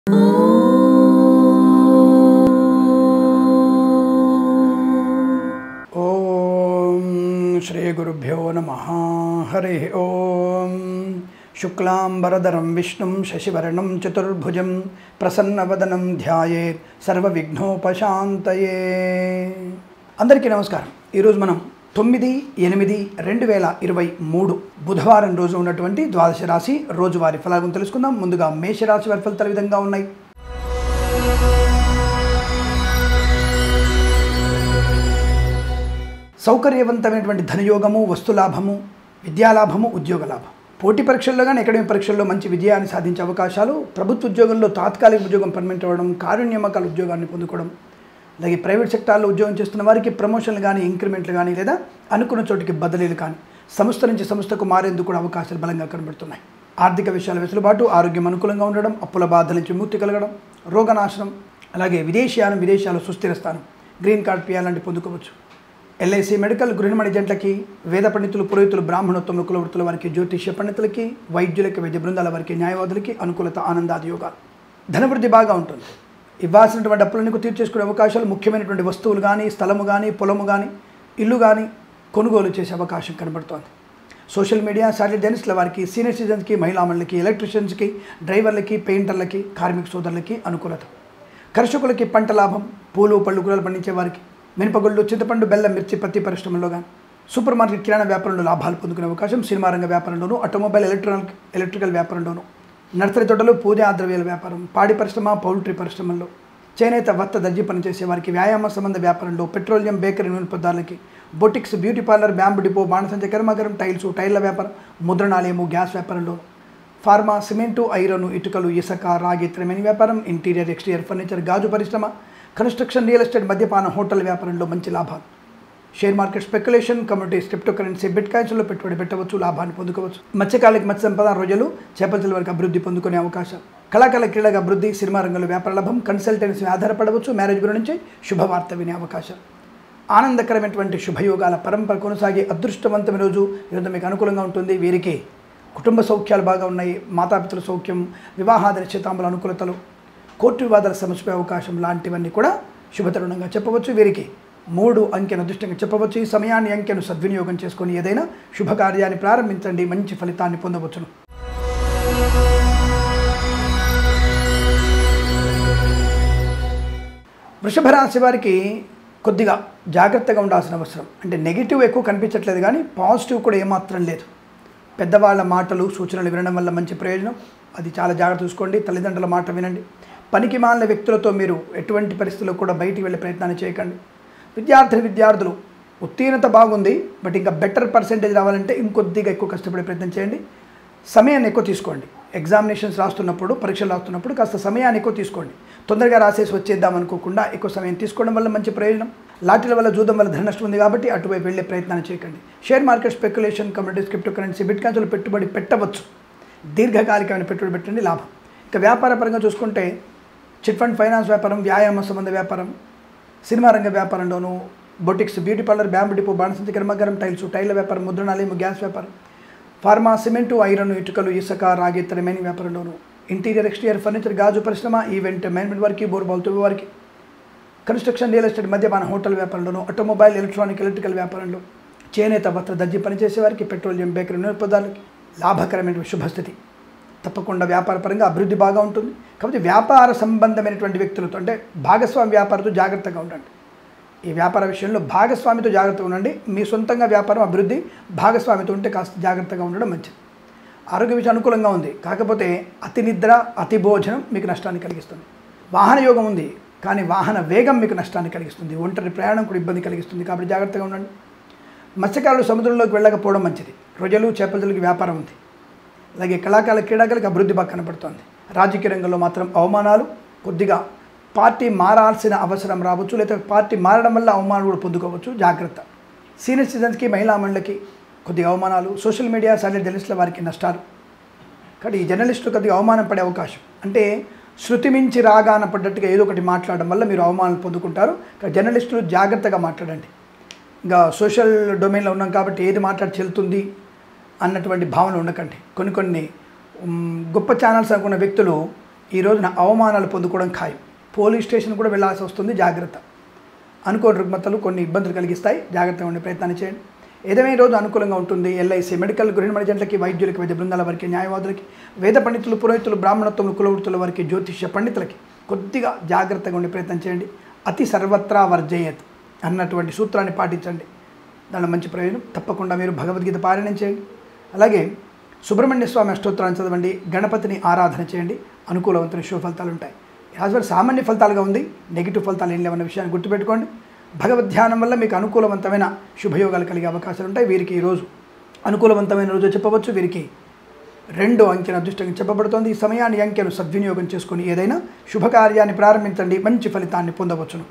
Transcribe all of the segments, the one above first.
ఓం శ్రీ గురుభ్యో నమ హరి ఓం శుక్లాంబరధరం విష్ణుం శశివర్ణం చతుర్భుజం ప్రసన్నవదనం ధ్యాయేత్ సర్వవిఘ్నోపశాంతయే అందరికీ నమస్కారం ఈరోజు మనం తొమ్మిది ఎనిమిది రెండు వేల ఇరవై మూడు బుధవారం రోజు ఉన్నటువంటి ద్వాదశ రాశి రోజువారి ఫలాలను తెలుసుకుందాం ముందుగా మేషరాశి వారి ఫలితాలు ఈ విధంగా ఉన్నాయి సౌకర్యవంతమైనటువంటి ధనయోగము వస్తులాభము విద్యాలాభము ఉద్యోగ లాభం పోటీ పరీక్షల్లో కానీ అకాడమిక్ పరీక్షల్లో మంచి విజయాన్ని సాధించే అవకాశాలు ప్రభుత్వ ఉద్యోగంలో తాత్కాలిక ఉద్యోగం పర్మనెంట్ అవ్వడం కారుణ్యమకాల ఉద్యోగాన్ని పొందుకోవడం అలాగే ప్రైవేట్ సెక్టార్లో ఉద్యోగం చేస్తున్న వారికి ప్రమోషన్లు కానీ ఇంక్రిమెంట్లు కానీ లేదా అనుకున్న చోటికి బదిలీలు కానీ సంస్థ నుంచి సంస్థకు మారేందుకు కూడా అవకాశాలు బలంగా కనబడుతున్నాయి ఆర్థిక విషయాల వెసులుబాటు ఆరోగ్యం అనుకూలంగా ఉండడం అప్పుల బాధల నుంచి ముక్తి కలగడం రోగనాశనం అలాగే విదేశీయానం విదేశాలు సుస్థిర స్థానం గ్రీన్ కార్డ్ పిఆర్ లాంటి పొందుకోవచ్చు ఎల్ఐసి మెడికల్ గృహిణమణి జంటలకి వేద పండితులు పురోహితులు బ్రాహ్మణోత్తములు కులవృత్తుల వారికి జ్యోతిష్య పండితులకి వైద్యులకి వైద్య బృందాల వారికి న్యాయవాదులకి అనుకూలత ఆనందాది యోగాలు ధనవృద్ధి బాగా ఉంటుంది ఇవ్వాల్సినటువంటి అప్పులను తీర్చేసుకునే అవకాశాలు ముఖ్యమైనటువంటి వస్తువులు కానీ స్థలము కానీ పొలము కానీ ఇల్లు కానీ కొనుగోలు చేసే అవకాశం కనబడుతోంది సోషల్ మీడియా శాటిలైట్ జర్నలిస్టుల వారికి సీనియర్ సిటిజన్స్కి మహిళామణులకి ఎలక్ట్రీషియన్స్కి డ్రైవర్లకి పెయింటర్లకి కార్మిక సోదరులకి అనుకూలత కర్షకులకి పంట లాభం పూలు పళ్ళు కూరలు పండించే వారికి మినపగుళ్ళు చింతపండు బెల్లం మిర్చి పత్తి పరిశ్రమల్లో కానీ సూపర్ మార్కెట్ కిరాణా వ్యాపారంలో లాభాలు పొందుకునే అవకాశం సినిమా రంగ వ్యాపారంలోనూ ఆటోమొబైల్ ఎలక్ట్రానిక్ ఎలక్ట్రికల్ వ్యాపారంలోనూ నర్సరీ తోటలు పూజా ద్రవ్యాల వ్యాపారం పాడి పరిశ్రమ పౌల్ట్రీ పరిశ్రమల్లో చేనేత వత్త దర్జీ పనిచేసే వారికి వ్యాయామ సంబంధ వ్యాపారంలో పెట్రోలియం బేకరీ నూనె పదార్థాలకి boutiques beauty parlour bamboo depot బాణసంచ కర్మాగారం టైల్స్ టైర్ల వ్యాపారం ముద్రణాలయము గ్యాస్ వ్యాపారంలో ఫార్మా సిమెంటు ఐరన్ ఇటుకలు ఇసుక రాగి త్రిమేని వ్యాపారం ఇంటీరియర్ ఎక్స్టీరియర్ ఫర్నిచర్ గాజు పరిశ్రమ కన్స్ట్రక్షన్ రియల్ ఎస్టేట్ మద్యపాన హోటల్ వ్యాపారంలో మంచి లాభాలు share market speculation communities crypto currency bit కాయిన్స్లో పెట్టుబడి పెట్టవచ్చు లాభాన్ని పొందుకోవచ్చు మత్స్యకాలకి మత్స్య సంపద రోజులు చేపల వరకు అభివృద్ధి పొందుకునే అవకాశం కళాకాల క్రీడగా అభివృద్ధి సినిమా రంగంలో వ్యాపార లాభం కన్సల్టెన్సీ ఆధారపడవచ్చు మ్యారేజ్ గురించి శుభవార్త వినే అవకాశం ఆనందకరమైనటువంటి శుభయోగాల పరంపర కొనసాగే అదృష్టవంతమైన రోజు ఈరోజు మీకు అనుకూలంగా ఉంటుంది వీరికి కుటుంబ సౌఖ్యాలు బాగా ఉన్నాయి మాతాపితల సౌఖ్యం వివాహాద నిశ్చితాంబుల అనుకూలతలు కోర్టు వివాదాల సమస్య అవకాశం లాంటివన్నీ కూడా శుభతరుణంగా చెప్పవచ్చు వీరికి మూడు అంకెను అదృష్టంగా చెప్పవచ్చు ఈ సమయాన్ని అంకెను సద్వినియోగం చేసుకొని ఏదైనా శుభకార్యాన్ని ప్రారంభించండి మంచి ఫలితాన్ని పొందవచ్చును వృషభ రాశి వారికి కొద్దిగా జాగ్రత్తగా ఉండాల్సిన అవసరం అంటే నెగిటివ్ ఎక్కువ కనిపించట్లేదు కానీ పాజిటివ్ కూడా ఏమాత్రం లేదు పెద్దవాళ్ళ మాటలు సూచనలు వినడం వల్ల మంచి ప్రయోజనం అది చాలా జాగ్రత్త చూసుకోండి తల్లిదండ్రుల మాట వినండి పనికి మాలిన వ్యక్తులతో మీరు ఎటువంటి పరిస్థితుల్లో కూడా బయటికి వెళ్ళే ప్రయత్నాన్ని చేయకండి విద్యార్థి విద్యార్థులు ఉత్తీర్ణత బాగుంది బట్ ఇంకా బెటర్ పర్సెంటేజ్ రావాలంటే ఇంకొద్దిగా ఎక్కువ కష్టపడే ప్రయత్నం చేయండి సమయాన్ని ఎక్కువ తీసుకోండి ఎగ్జామినేషన్స్ రాస్తున్నప్పుడు పరీక్షలు రాస్తున్నప్పుడు కాస్త సమయాన్ని ఎక్కువ తీసుకోండి తొందరగా రాసేసి వచ్చేద్దాం అనుకోకుండా ఎక్కువ సమయం తీసుకోవడం వల్ల మంచి ప్రయోజనం లాటరీల వల్ల జూదం వల్ల ధన నష్టం ఉంది కాబట్టి అటువైపు వెళ్ళే ప్రయత్నాన్ని చేయకండి share market speculation communities crypto currency bit కాన్సులు పెట్టుబడి పెట్టవచ్చు దీర్ఘకాలికమైన పెట్టుబడి పెట్టండి లాభం ఇక వ్యాపార పరంగా చూసుకుంటే చిట్ ఫండ్ ఫైనాన్స్ వ్యాపారం వ్యాయామ సంబంధ వ్యాపారం సినిమా రంగ వ్యాపారంలోను boutiques beauty parlour bamboo depot బాణసంచి కర్మాగారం టైల్స్ టైర్ల వ్యాపారం ముద్రణాలయం గ్యాస్ వ్యాపారం ఫార్మా సిమెంటు ఐరన్ ఇటుకలు ఇసుక రాగి త్రిమేని వ్యాపారంలోను ఇంటీరియర్ ఎక్స్టీరియర్ ఫర్నిచర్ గాజు పరిశ్రమ ఈవెంట్ మేనేజ్మెంట్ వారికి బోర్బాల్ తువ్వి వారికి కన్స్ట్రక్షన్ రియల్ ఎస్టేట్ మద్యపాన హోటల్ వ్యాపారంలోను ఆటోమొబైల్ ఎలక్ట్రానిక్ ఎలక్ట్రికల్ వ్యాపారంలో చేనేత వస్త్ర దర్జీ పనిచేసే వారికి పెట్రోలియం బేకరీ నూనె పదార్థాలకి లాభకరమైన శుభస్థితి తప్పకుండా వ్యాపార పరంగా అభివృద్ధి బాగా ఉంటుంది కాబట్టి వ్యాపార సంబంధమైనటువంటి వ్యక్తులతో అంటే భాగస్వామి వ్యాపారంతో జాగ్రత్తగా ఉండండి ఈ వ్యాపార విషయంలో భాగస్వామితో జాగ్రత్తగా ఉండండి మీ సొంతంగా వ్యాపారం అభివృద్ధి భాగస్వామితో ఉంటే కాస్త జాగ్రత్తగా ఉండడం మంచిది ఆరోగ్య విషయం అనుకూలంగా ఉంది కాకపోతే అతి నిద్ర అతి భోజనం మీకు నష్టాన్ని కలిగిస్తుంది వాహన యోగం ఉంది కానీ వాహన వేగం మీకు నష్టాన్ని కలిగిస్తుంది ఒంటరి ప్రయాణం కూడా ఇబ్బంది కలిగిస్తుంది కాబట్టి జాగ్రత్తగా ఉండండి మత్స్యకారులు సముద్రంలోకి వెళ్ళకపోవడం మంచిది రొయ్యలు చేపలకి వ్యాపారం ఉంది అలాగే కళాకాల క్రీడాకారులకు అభివృద్ధి బాగా కనపడుతోంది రాజకీయ రంగంలో మాత్రం అవమానాలు కొద్దిగా పార్టీ మారాల్సిన అవసరం రావచ్చు లేదా పార్టీ మారడం వల్ల అవమానాలు కూడా పొందుకోవచ్చు జాగ్రత్త సీనియర్ సిటిజన్స్కి మహిళా మండలికి కొద్దిగా అవమానాలు సోషల్ మీడియా సాటిలైట్ జర్నలిస్టుల వారికి నష్టాలు కాబట్టి ఈ జర్నలిస్టులు కొద్దిగా అవమానం పడే అవకాశం అంటే శృతి మించి రాగాన పడ్డట్టుగా ఏదో ఒకటి మాట్లాడడం వల్ల మీరు అవమానాలు పొందుకుంటారు కాబట్టి జర్నలిస్టులు జాగ్రత్తగా మాట్లాడండి ఇంకా సోషల్ డొమైన్లో ఉన్నాం కాబట్టి ఏది మాట్లాడి చెల్లుతుంది అన్నటువంటి భావన ఉండకండి కొన్ని కొన్ని ఉమ్, గొప్ప ఛానల్స్ అనుకున్న వ్యక్తులు ఈ రోజున అవమానాలు పొందుకోవడం ఖాయం పోలీస్ స్టేషన్ కూడా వెళ్ళాల్సి వస్తుంది జాగ్రత్త అనుకోని రుగ్మతలు కొన్ని ఇబ్బందులు కలిగిస్తాయి జాగ్రత్తగా ఉండే ప్రయత్నాన్ని చేయండి ఏదైనా ఈ రోజు అనుకూలంగా ఉంటుంది ఎల్ఐసి మెడికల్ గృహిణి మణిజంట్లకి వైద్యులకి వైద్య బృందాల వారికి న్యాయవాదులకి వేద పండితులు పురోహితులు బ్రాహ్మణత్వములు కులవృత్తుల వారికి జ్యోతిష్య పండితులకి కొద్దిగా జాగ్రత్తగా ఉండే ప్రయత్నం చేయండి అతి సర్వత్రా వర్జయత్ అన్నటువంటి సూత్రాన్ని పాటించండి దానిలో మంచి ప్రయోజనం తప్పకుండా మీరు భగవద్గీత పారాయణం చేయండి అలాగే సుబ్రహ్మణ్య స్వామి అష్టోత్తరాన్ని చదవండి గణపతిని ఆరాధన చేయండి అనుకూలవంతమైన శుభ ఫలితాలు ఉంటాయి యాజ్వల్ సామాన్య ఫలితాలుగా ఉంది నెగిటివ్ ఫలితాలు ఏం లేవన్న విషయాన్ని గుర్తుపెట్టుకోండి భగవద్ ధ్యానం వల్ల మీకు అనుకూలవంతమైన శుభయోగాలు కలిగే అవకాశాలు ఉంటాయి వీరికి ఈరోజు అనుకూలవంతమైన రోజు చెప్పవచ్చు వీరికి రెండో అంకెను అదృష్టంగా చెప్పబడుతోంది ఈ సమయాన్ని ఈ అంకెను సద్వినియోగం చేసుకొని ఏదైనా శుభకార్యాన్ని ప్రారంభించండి మంచి ఫలితాన్ని పొందవచ్చును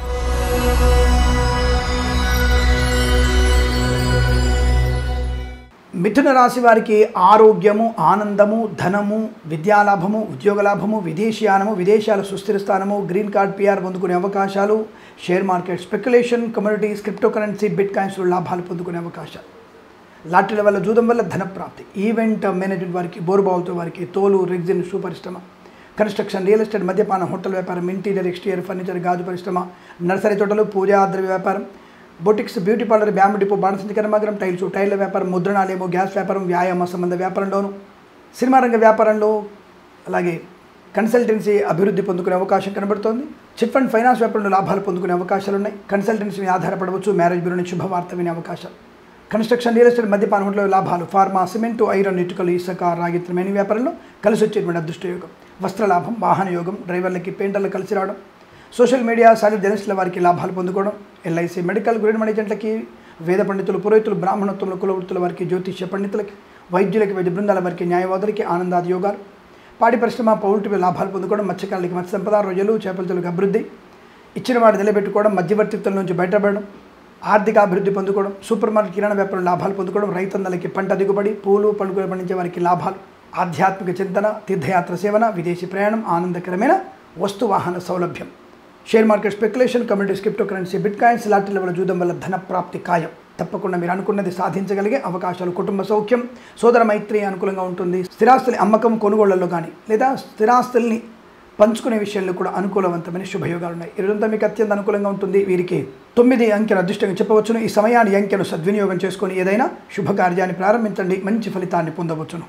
మిథున రాశి వారికి ఆరోగ్యము ఆనందము ధనము విద్యాలాభము ఉద్యోగలాభము విదేశీయానము విదేశాల సుస్థిర స్థానము గ్రీన్ కార్డ్ పిఆర్ పొందుకునే అవకాశాలు share market speculation communities crypto currency bit కాయిన్స్లో లాభాలు పొందుకునే అవకాశాలు లాటరీల వల్ల జూదం వల్ల ధన ప్రాప్తి ఈవెంట్ మేనేజ్మెంట్ వారికి బోరుబావుతో వారికి తోలు రెగ్జిన్ షూ పరిశ్రమ కన్స్ట్రక్షన్ రియల్ ఎస్టేట్ మద్యపానం హోటల్ వ్యాపారం ఇంటీరియర్ ఎక్స్టీరియర్ ఫర్నిచర్ గాజు పరిశ్రమ నర్సరీ తోటలు పూజా ద్రవ్య వ్యాపారం boutiques beauty parlour bamboo depot బాణసంచి కర్మాగారం టైల్స్ టైర్ల వ్యాపారం ముద్రణాలయము గ్యాస్ వ్యాపారం వ్యాయామ సంబంధ వ్యాపారంలోను సినిమా రంగ వ్యాపారంలో అలాగే కన్సల్టెన్సీ అభివృద్ధి పొందుకునే అవకాశం కనబడుతోంది చిట్ ఫండ్ ఫైనాన్స్ వ్యాపారంలో లాభాలు పొందుకునే అవకాశాలు ఉన్నాయి కన్సల్టెన్సీ ఆధారపడవచ్చు మ్యారేజ్ బ్యూరో నుంచి శుభవార్త వినే అవకాశాలు కన్స్ట్రక్షన్ రియల్ ఎస్టేట్ మద్యపాన హోటల్లో లాభాలు ఫార్మా సిమెంటు ఐరన్ ఇటుకలు ఇసుక రాగిత్రం అనే వ్యాపారంలో కలిసి వచ్చేటువంటి అదృష్ట యోగం వస్త్ర లాభం వాహన యోగం డ్రైవర్లకి పెయింటర్లు కలిసి రావడం సోషల్ మీడియా సాలిడ్ జర్నలిస్టుల వారికి లాభాలు పొందుకోవడం ఎల్ఐసి మెడికల్ గురిన మణిజంట్లకి వేద పండితులు పురోహితులు బ్రాహ్మణత్వంలో కులవృత్తుల వారికి జ్యోతిష్య పండితులకి వైద్యులకి వైద్య బృందాల వారికి న్యాయవాదులకి ఆనందాది యోగాలు పాడి పరిశ్రమ పౌల్ట్రీ లాభాలు పొందుకోవడం మత్స్యకారులకి మత్స్య సంపద రొయ్యలు చేపలతలకు అభివృద్ధి ఇచ్చిన వాటి నిలబెట్టుకోవడం మధ్యవర్తిత్వం నుంచి బయటపడడం ఆర్థిక అభివృద్ధి పొందుకోవడం సూపర్ మార్కెట్ కిరాణా వ్యాపారం లాభాలు పొందుకోవడం రైతన్నలకి పంట దిగుబడి పూలు పండుగలు పండించే వారికి లాభాలు ఆధ్యాత్మిక చింతన తీర్థయాత్ర సేవన విదేశీ ప్రయాణం ఆనందకరమైన వస్తు వాహన సౌలభ్యం share market speculation communities crypto currency bit coins లాటరీల వల్ల జూదం వల్ల ధన ప్రాప్తి ఖాయం తప్పకుండా మీరు అనుకున్నది సాధించగలిగే అవకాశాలు కుటుంబ సౌఖ్యం సోదర మైత్రి అనుకూలంగా ఉంటుంది స్థిరాస్తుల అమ్మకం కొనుగోళ్లలో కానీ లేదా స్థిరాస్తుల్ని పంచుకునే విషయంలో కూడా అనుకూలవంతమైన శుభయోగాలు ఉన్నాయి ఈరోజంతా మీకు అత్యంత అనుకూలంగా ఉంటుంది వీరికి తొమ్మిది అంకెను అదృష్టంగా చెప్పవచ్చును ఈ సమయాన్ని ఈ అంకెను సద్వినియోగం చేసుకొని ఏదైనా శుభకార్యాన్ని ప్రారంభించండి మంచి ఫలితాన్ని పొందవచ్చును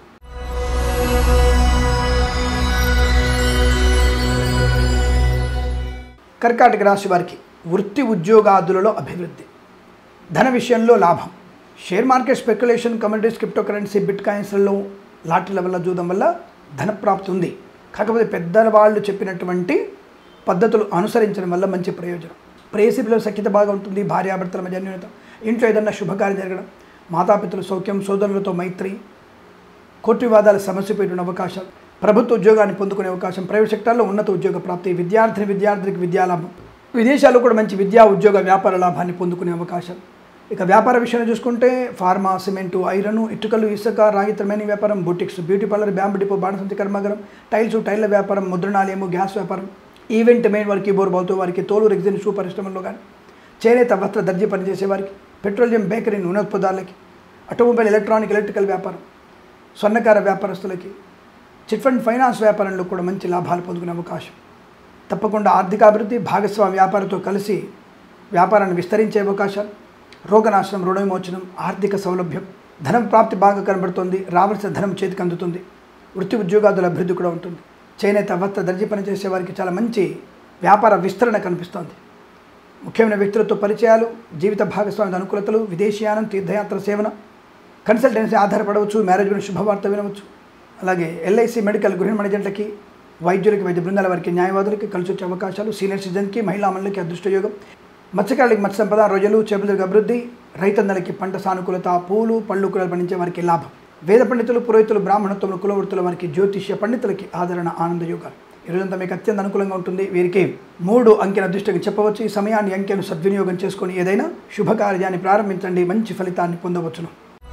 కర్కాటక రాశి వారికి వృత్తి ఉద్యోగాదులలో అభివృద్ధి ధన విషయంలో లాభం share market speculation communities crypto currency bit కాయిన్స్లలో లాటరీల వల్ల జూదం వల్ల ధనప్రాప్తి ఉంది కాకపోతే పెద్దల వాళ్ళు చెప్పినటువంటి పద్ధతులు అనుసరించడం వల్ల మంచి ప్రయోజనం ప్రేసిపిలో సఖ్యత బాగా ఉంటుంది భార్యాభర్తల మధ్య అన్యోన్యత ఇంట్లో ఏదన్నా శుభకార్యం జరగడం మాతాపితృల సౌఖ్యం సోదరులతో మైత్రి కోర్టు వివాదాల సమస్యపోయిన అవకాశం ప్రభుత్వ ఉద్యోగాన్ని పొందుకునే అవకాశం ప్రైవేట్ సెక్టార్లో ఉన్నత ఉద్యోగ ప్రాప్తి విద్యార్థిని విద్యార్థికి విద్యాలాభం విదేశాల్లో కూడా మంచి విద్యా ఉద్యోగ వ్యాపార లాభాన్ని పొందుకునే అవకాశం ఇక వ్యాపార విషయంలో చూసుకుంటే ఫార్మా సిమెంటు ఐరన్ ఇటుకలు ఇసుక రాగిత్రమైన వ్యాపారం boutiques beauty parlour bamboo depot బాణసంచి కర్మాగారం టైల్స్ టైర్ల వ్యాపారం ముద్రణాలయము గ్యాస్ వ్యాపారం ఈవెంట్ మెయిన్ వారికి బోర్బావుతో వారికి తోలు రెగ్జిన్ షూ పరిశ్రమల్లో కానీ చేనేత వస్త్ర దర్జీ పనిచేసే వారికి పెట్రోలియం బేకరీ నూనెత్పదాలకి ఆటోమొబైల్ ఎలక్ట్రానిక్ ఎలక్ట్రికల్ వ్యాపారం స్వర్ణకార వ్యాపారస్తులకి చిట్ ఫండ్ ఫైనాన్స్ వ్యాపారంలో కూడా మంచి లాభాలు పొందుకునే అవకాశం తప్పకుండా ఆర్థికాభివృద్ధి భాగస్వామి వ్యాపారంతో కలిసి వ్యాపారాన్ని విస్తరించే అవకాశాలు రోగనాశనం రుణ విమోచనం ఆర్థిక సౌలభ్యం ధనం ప్రాప్తి బాగా కనబడుతుంది రావాల్సిన ధనం చేతికి అందుతుంది వృత్తి ఉద్యోగాదుల అభివృద్ధి కూడా ఉంటుంది చేనేత వస్త్ర దర్జీ పనిచేసే వారికి చాలా మంచి వ్యాపార విస్తరణ కనిపిస్తోంది ముఖ్యమైన వ్యక్తులతో పరిచయాలు జీవిత భాగస్వామి అనుకూలతలు విదేశీయానం తీర్థయాత్ర సేవన కన్సల్టెన్సీ ఆధారపడవచ్చు మ్యారేజ్ గురించి శుభవార్త వినవచ్చు అలాగే ఎల్ఐసి మెడికల్ గృహిణి మణిజంటకి వైద్యులకి వైద్య బృందాల వారికి న్యాయవాదులకి కలిసి వచ్చే అవకాశాలు సీనియర్ సిటిజన్కి మహిళా మండలికి అదృష్టయోగం మత్స్యకారులకి మత్స్య సంపద రొయ్యలు చేపలకు అభివృద్ధి రైతన్నలకి పంట సానుకూలత పూలు పళ్ళు కూరలు పండించే వారికి లాభం వేద పండితులు పురోహితులు బ్రాహ్మణత్వములు కులవృత్తుల వారికి జ్యోతిష్య పండితులకి ఆదరణ ఆనంద యోగాలు ఈరోజంతా మీకు అత్యంత అనుకూలంగా ఉంటుంది వీరికి మూడు అంకెల అదృష్టంగా చెప్పవచ్చు ఈ సమయాన్ని అంకెను సద్వినియోగం చేసుకొని ఏదైనా శుభకార్యాన్ని ప్రారంభించండి మంచి ఫలితాన్ని పొందవచ్చును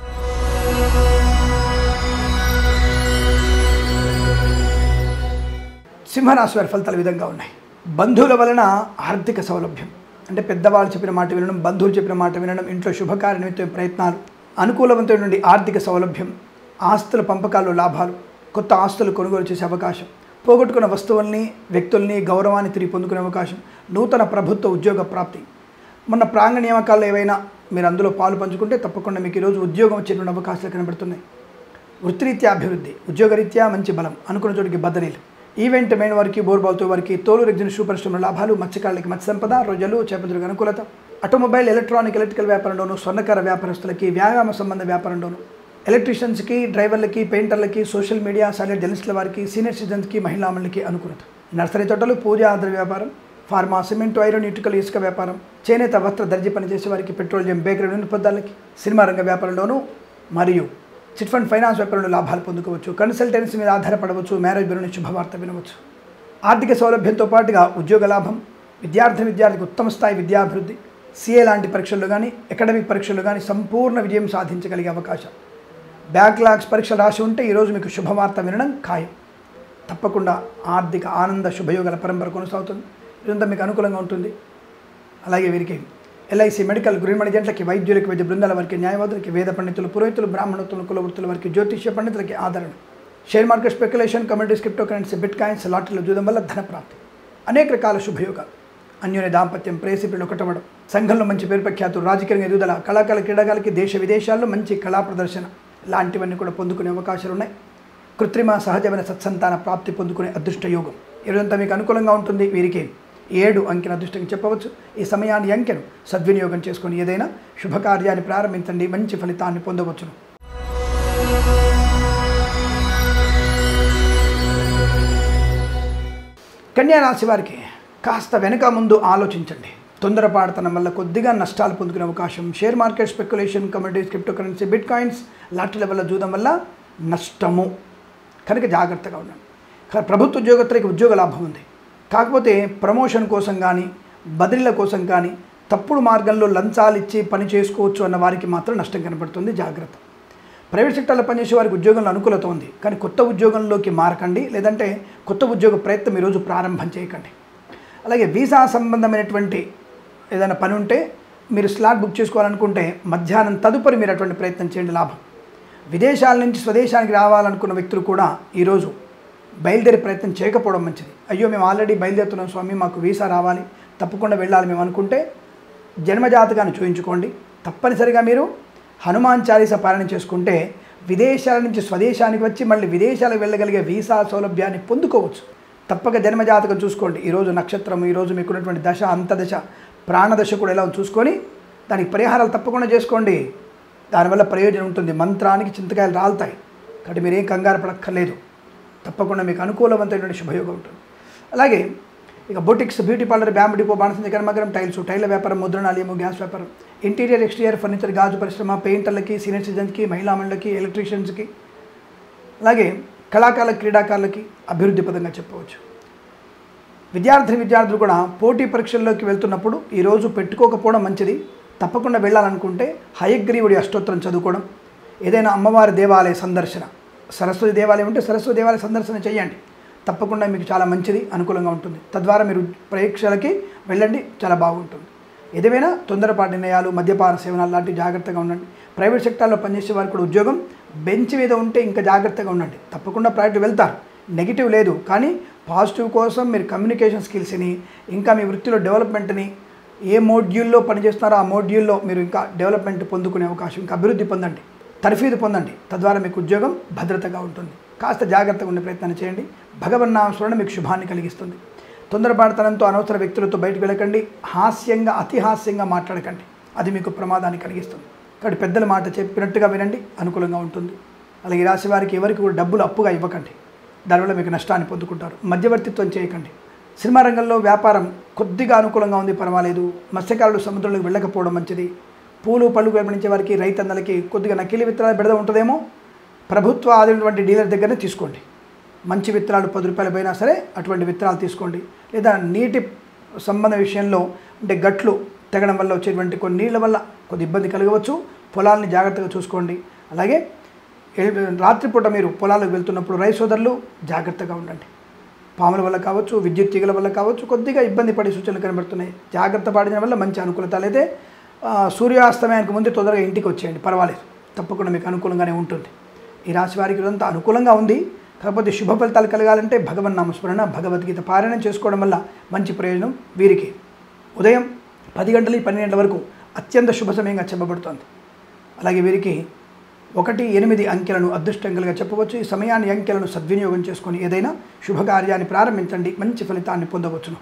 సింహరాశి వారి ఫలితాలు ఈ విధంగా ఉన్నాయి బంధువుల వలన ఆర్థిక సౌలభ్యం అంటే పెద్దవాళ్ళు చెప్పిన మాట వినడం బంధువులు చెప్పిన మాట వినడం ఇంట్లో శుభకార్య నిమిత్తం ప్రయత్నాలు అనుకూలవంతమైనటువంటి ఆర్థిక సౌలభ్యం ఆస్తుల పంపకాల్లో లాభాలు కొత్త ఆస్తులు కొనుగోలు చేసే అవకాశం పోగొట్టుకున్న వస్తువుల్ని వ్యక్తుల్ని గౌరవాన్ని తిరిగి పొందుకునే అవకాశం నూతన ప్రభుత్వ ఉద్యోగ ప్రాప్తి మొన్న ప్రాంగ నియామకాల్లో ఏవైనా మీరు అందులో పాలు పంచుకుంటే తప్పకుండా మీకు ఈరోజు ఉద్యోగం వచ్చేటువంటి అవకాశాలు కనబడుతున్నాయి వృత్తిరీత్యా అభివృద్ధి ఉద్యోగరీత్యా మంచి బలం అనుకున్న చోటికి బద్దనీలు ఈవెంట్ మెయిన్ వారికి బోర్బాల్తో వారికి తోలు రెగ్జిన్ షూ పరిశ్రమల లాభాలు మత్స్యకారులకి మత్స్య సంపద రోజులు చేపదులకు అనుకూలత ఆటోమొబైల్ ఎలక్ట్రానిక్ ఎలక్ట్రికల్ వ్యాపారంలోను స్వర్ణకార వ్యాపారస్తులకి వ్యాయామ సంబంధ వ్యాపారంలోను ఎలక్ట్రీషియన్స్కి డ్రైవర్లకి పెయింటర్లకి సోషల్ మీడియా సాలెడ్ జర్నలిస్టుల వారికి సీనియర్ సిటిజన్స్కి మహిళామణులకి అనుకూలత నర్సరీ తోటలు పూజ ఆధార వ్యాపారం ఫార్మా సిమెంట్ ఐరన్ ఇటుకలు ఇసుక వ్యాపారం చేనేత వస్త్ర దర్జీ పనిచేసే వారికి పెట్రోలియం బేకరీ నూనె పదార్థాలకి సినిమా రంగ వ్యాపారంలోను మరియు చిట్ ఫండ్ ఫైనాన్స్ వ్యాపారంలో లాభాలు పొందుకోవచ్చు కన్సల్టెన్సీ మీద ఆధారపడవచ్చు మ్యారేజ్ బ్యూరోని శుభవార్త వినవచ్చు ఆర్థిక సౌలభ్యంతో పాటుగా ఉద్యోగ లాభం విద్యార్థి విద్యార్థికి ఉత్తమ స్థాయి విద్యాభివృద్ధి సిఏ లాంటి పరీక్షల్లో కానీ అకాడమిక్ పరీక్షల్లో కానీ సంపూర్ణ విజయం సాధించగలిగే అవకాశం బ్యాక్లాగ్స్ పరీక్షలు రాసి ఉంటే ఈరోజు మీకు శుభవార్త వినడం ఖాయం తప్పకుండా ఆర్థిక ఆనంద శుభయోగాల పరంపర కొనసాగుతుంది ఇదంతా మీకు అనుకూలంగా ఉంటుంది అలాగే వీరికి ఎల్ఐసి మెడికల్ గృహిణి జంటలకి వైద్యులకి వైద్య బృందాల వారికి న్యాయవాదులకి వేద పండితులు పురోహితులు బ్రాహ్మణోత్తులు కులవృత్తుల వారికి జ్యోతిష్య పండితులకి ఆదరణ share market speculation communities crypto currency bit coins లాటరీలు జూదం వల్ల ధన ప్రాప్తి అనేక రకాల శుభయోగాలు అన్యోన్య దాంపత్యం ప్రేసిపిలు ఒకటవడం సంఘంలో మంచి పేరు ప్రఖ్యాతులు రాజకీయ ఎదుగుదల కళాకాల క్రీడాకాలకి దేశ విదేశాల్లో మంచి కళా ప్రదర్శన లాంటివన్నీ కూడా పొందుకునే అవకాశాలు ఉన్నాయి కృత్రిమ సహజమైన సత్సంతాన ప్రాప్తి పొందుకునే అదృష్ట యోగం ఈరోజంతా మీకు అనుకూలంగా ఉంటుంది వీరికి ఏడు అంకెన అదృష్టంగా చెప్పవచ్చు ఈ సమయాన్ని అంకెను సద్వినియోగం చేసుకొని ఏదైనా శుభకార్యాన్ని ప్రారంభించండి మంచి ఫలితాన్ని పొందవచ్చును కన్యా రాశి వారికి కాస్త వెనక ముందు ఆలోచించండి తొందరపాటుతనం వల్ల కొద్దిగా నష్టాలు పొందుకునే అవకాశం share market speculation communities crypto currency bit coins లాటరీల వల్ల జూదం వల్ల నష్టము కనుక జాగ్రత్తగా ఉండండి కానీ ప్రభుత్వ ఉద్యోగస్తులకి ఉద్యోగ లాభం ఉంది కాకపోతే ప్రమోషన్ కోసం కానీ బదిలీల కోసం కానీ తప్పుడు మార్గంలో లంచాలు ఇచ్చి పని చేసుకోవచ్చు అన్న వారికి మాత్రం నష్టం కనబడుతుంది జాగ్రత్త ప్రైవేట్ సెక్టర్లో పనిచేసే వారికి ఉద్యోగంలో అనుకూలత ఉంది కానీ కొత్త ఉద్యోగంలోకి మారకండి లేదంటే కొత్త ఉద్యోగ ప్రయత్నం ఈరోజు ప్రారంభం చేయకండి అలాగే వీసా సంబంధమైనటువంటి ఏదైనా పని ఉంటే మీరు స్లాట్ బుక్ చేసుకోవాలనుకుంటే మధ్యాహ్నం తదుపరి మీరు అటువంటి ప్రయత్నం చేయండి లాభం విదేశాల నుంచి స్వదేశానికి రావాలనుకున్న వ్యక్తులు కూడా ఈరోజు బయలుదేరే ప్రయత్నం చేయకపోవడం మంచిది అయ్యో మేము ఆల్రెడీ బయలుదేరుతున్నాం స్వామి మాకు వీసా రావాలి తప్పకుండా వెళ్ళాలి మేము అనుకుంటే జన్మజాతకాన్ని చూయించుకోండి తప్పనిసరిగా మీరు హనుమాన్ చాలీస పాలన చేసుకుంటే విదేశాల నుంచి స్వదేశానికి వచ్చి మళ్ళీ విదేశాలకు వెళ్ళగలిగే వీసా సౌలభ్యాన్ని పొందుకోవచ్చు తప్పక జన్మజాతకం చూసుకోండి ఈరోజు నక్షత్రం ఈరోజు మీకున్నటువంటి దశ అంతదశ ప్రాణదశ కూడా ఎలా ఉందో చూసుకొని దానికి పరిహారాలు తప్పకుండా చేసుకోండి దానివల్ల ప్రయోజనం ఉంటుంది మంత్రానికి చింతకాయలు రాలుతాయి కాబట్టి మీరేం కంగారు పడక్కర్లేదు తప్పకుండా మీకు అనుకూలవంతమైనటువంటి శుభయోగం ఉంటుంది అలాగే ఇక boutiques beauty parlour bamboo depot బాణసంచి కర్మగరం టైల్స్ టైల్ల వ్యాపారం ముద్రణాలయము గ్యాస్ వ్యాపారం ఇంటీరియర్ ఎక్స్టీరియర్ ఫర్నిచర్ గాజు పరిశ్రమ పెయింటర్లకి సీనియర్ సిటిజన్స్కి మహిళామణులకి ఎలక్ట్రీషియన్స్కి అలాగే కళాకారుల క్రీడాకారులకి అభివృద్ధి పదంగా చెప్పవచ్చు విద్యార్థి విద్యార్థులు కూడా పోటీ పరీక్షల్లోకి వెళ్తున్నప్పుడు ఈరోజు పెట్టుకోకపోవడం మంచిది తప్పకుండా వెళ్ళాలనుకుంటే హయగ్రీవుడి అష్టోత్తరం చదువుకోవడం ఏదైనా అమ్మవారి దేవాలయ సందర్శన సరస్వతి దేవాలయం ఉంటే సరస్వతి దేవాలయ సందర్శన చేయండి తప్పకుండా మీకు చాలా మంచిది అనుకూలంగా ఉంటుంది తద్వారా మీరు పరీక్షలకి వెళ్ళండి చాలా బాగుంటుంది ఏదేమైనా తొందరపాటు నిర్ణయాలు మద్యపాన సేవనాలు లాంటి జాగ్రత్తగా ఉండండి ప్రైవేట్ సెక్టార్లో పనిచేసే వారికి కూడా ఉద్యోగం బెంచ్ మీద ఉంటే ఇంకా జాగ్రత్తగా ఉండండి తప్పకుండా ప్రైవేట్ వెళ్తారు నెగిటివ్ లేదు కానీ పాజిటివ్ కోసం మీరు కమ్యూనికేషన్ స్కిల్స్ని ఇంకా మీ వృత్తిలో డెవలప్మెంట్ని ఏ మోడ్యూల్లో పనిచేస్తున్నారో ఆ మోడ్యూల్లో మీరు ఇంకా డెవలప్మెంట్ పొందుకునే అవకాశం ఇంకా అభివృద్ధి పొందండి తర్ఫీదు పొందండి తద్వారా మీకు ఉద్యోగం భద్రతగా ఉంటుంది కాస్త జాగ్రత్తగా ఉండే ప్రయత్నం చేయండి భగవన్నామస్మరణ మీకు శుభాన్ని కలిగిస్తుంది తొందరపాటుతనంతో అనవసర వ్యక్తులతో బయటకు వెళ్ళకండి హాస్యంగా అతి హాస్యంగా మాట్లాడకండి అది మీకు ప్రమాదాన్ని కలిగిస్తుంది కాబట్టి పెద్దల మాట చెప్పినట్టుగా వినండి అనుకూలంగా ఉంటుంది అలాగే ఈ రాశి వారికి ఎవరికి కూడా డబ్బులు అప్పుగా ఇవ్వకండి దానివల్ల మీకు నష్టాన్ని పొందుకుంటారు మధ్యవర్తిత్వం చేయకండి సినిమా రంగంలో వ్యాపారం కొద్దిగా అనుకూలంగా ఉంది పర్వాలేదు మత్స్యకారులు సముద్రంలోకి వెళ్ళకపోవడం మంచిది పూలు పళ్ళు పండించే వారికి రైతన్నలకి కొద్దిగా నకిలీ విత్తనాలు బెడద ఉంటుందేమో ప్రభుత్వ ఆదినటువంటి డీలర్ దగ్గరనే తీసుకోండి మంచి విత్తనాలు పది రూపాయలు పోయినా సరే అటువంటి విత్తనాలు తీసుకోండి లేదా నీటి సంబంధ విషయంలో అంటే గట్లు తెగడం వల్ల వచ్చేటువంటి కొన్ని నీళ్ళ వల్ల కొద్ది ఇబ్బంది కలగవచ్చు పొలాల్ని జాగ్రత్తగా చూసుకోండి అలాగే ఎల్- రాత్రిపూట మీరు పొలాలకు వెళ్తున్నప్పుడు రైతు సోదరులు జాగ్రత్తగా ఉండండి పాముల వల్ల కావచ్చు విద్యుత్ తీగల వల్ల కావచ్చు కొద్దిగా ఇబ్బంది పడే సూచనలు కనబడుతున్నాయి జాగ్రత్త పడడం వల్ల మంచి అనుకూలతలు అయితే ఆ, సూర్యాస్తమయానికి ముందు తొందరగా ఇంటికి వచ్చేయండి పర్వాలేదు తప్పకుండా మీకు అనుకూలంగానే ఉంటుంది ఈ రాశి వారికి ఇదంతా అనుకూలంగా ఉంది కాకపోతే శుభ ఫలితాలు కలగాలంటే భగవన్ నామస్మరణ భగవద్గీత పారాయణం చేసుకోవడం వల్ల మంచి ప్రయోజనం వీరికి ఉదయం పది గంటల పన్నెండు గంటల వరకు అత్యంత శుభ సమయంగా చెప్పబడుతోంది అలాగే వీరికి ఒకటి ఎనిమిది అంకెలను అదృష్టంగా చెప్పవచ్చు ఈ సమయాన్ని అంకెలను సద్వినియోగం చేసుకొని ఏదైనా శుభకార్యాన్ని ప్రారంభించండి మంచి ఫలితాన్ని పొందవచ్చును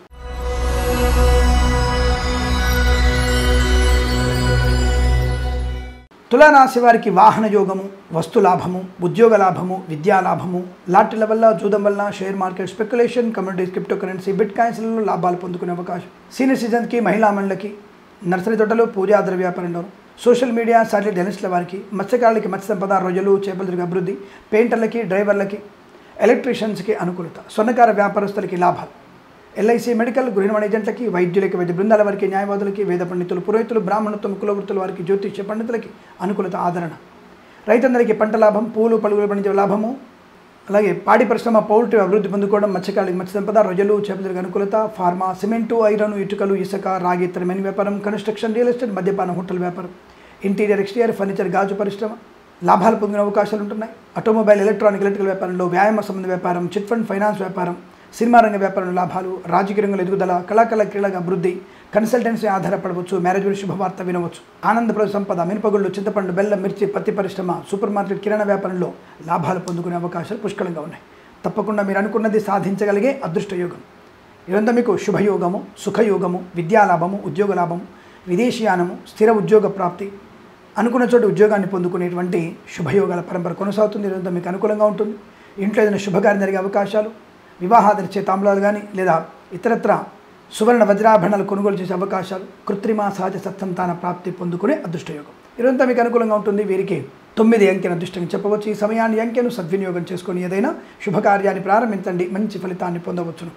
తులారాశి వారికి వాహన యోగము వస్తు లాభము ఉద్యోగ లాభము విద్యా లాభము లాటరీల వల్ల జూదం వల్ల share market speculation communities crypto currency bit కాయిన్స్లలో లాభాలు పొందుకునే అవకాశం సీనియర్ సిటిజన్స్కి మహిళా మండలికి నర్సరీ తోటలు పూజా ద్రవ్య వ్యాపారంలో సోషల్ మీడియా సాటిలైట్ జర్నలిస్టుల వారికి మత్స్యకారులకి మత్స్య సంపద రొయ్యలు చేపల అభివృద్ధి పెయింటర్లకి డ్రైవర్లకి ఎలక్ట్రీషియన్స్కి అనుకూలత స్వర్ణకార వ్యాపారస్తులకి లాభాలు ఎల్ఐసి మెడికల్ గృహిణ ఏజెంట్లకి వైద్యులకి వైద్య బృందాల వారికి న్యాయవాదులకి వేద పండితులు పురోహితులు బ్రాహ్మణత్వం కులవృత్తుల వారికి జ్యోతిష్య పండితులకి అనుకూలత ఆదరణ రైతందరికీ పంట లాభం పూలు పలుగులు పండించే లాభము అలాగే పాడి పరిశ్రమ పౌల్ట్రీ అభివృద్ధి పొందుకోవడం మత్స్యకారులకి మత్స్య సంపద రొయ్యలు చేపలకు అనుకూలత ఫార్మా సిమెంటు ఐరన్ ఇటుకలు ఇసుక రాగి ఇతర మెయిన్ వ్యాపారం కన్స్ట్రక్షన్ రియల్ ఎస్టేట్ మద్యపానం హోటల్ వ్యాపారం ఇంటీరియర్ ఎక్స్టీరియర్ ఫర్నిచర్ గాజు పరిశ్రమ లాభాలు పొందిన అవకాశాలు ఉంటున్నాయి ఆటోమొబైల్ ఎలక్ట్రానిక్ ఎలక్ట్రికల్ వ్యాపారంలో వ్యాయామ సంబంధ వ్యాపారం చిట్ ఫండ్ ఫైనాన్స్ వ్యాపారం సినిమా రంగ వ్యాపారంలో లాభాలు రాజకీయ రంగంలో ఎదుగుదల కళాకళ క్రీడల అభివృద్ధి కన్సల్టెన్సీ ఆధారపడవచ్చు మ్యారేజ్ శుభవార్త వినవచ్చు ఆనందప్రద సంపద మినపగుళ్ళు చింతపండు బెల్లం మిర్చి పత్తి పరిశ్రమ సూపర్ మార్కెట్ కిరాణా వ్యాపారంలో లాభాలు పొందుకునే అవకాశాలు పుష్కలంగా ఉన్నాయి తప్పకుండా మీరు అనుకున్నది సాధించగలిగే అదృష్ట యోగం ఇదంతా మీకు శుభయోగము సుఖయోగము విద్యాలాభము ఉద్యోగ లాభము విదేశీయానము స్థిర ఉద్యోగ ప్రాప్తి అనుకున్న చోట ఉద్యోగాన్ని పొందుకునేటువంటి శుభయోగాల పరంపర కొనసాగుతుంది ఇదంతా మీకు అనుకూలంగా ఉంటుంది ఇంట్లో ఏదైనా శుభకార్యం జరిగే అవకాశాలు వివాహాదరిచే తాంబూలాలు కానీ లేదా ఇతరత్ర సువర్ణ వజ్రాభరణాలు కొనుగోలు చేసే అవకాశాలు కృత్రిమ సహజ సత్సంతాన ప్రాప్తి పొందుకునే అదృష్టయోగం ఇదంతా మీకు అనుకూలంగా ఉంటుంది వీరికి తొమ్మిది అంకెను అదృష్టంగా చెప్పవచ్చు ఈ సమయాన్ని అంకెను సద్వినియోగం చేసుకొని ఏదైనా శుభకార్యాన్ని ప్రారంభించండి మంచి ఫలితాన్ని పొందవచ్చును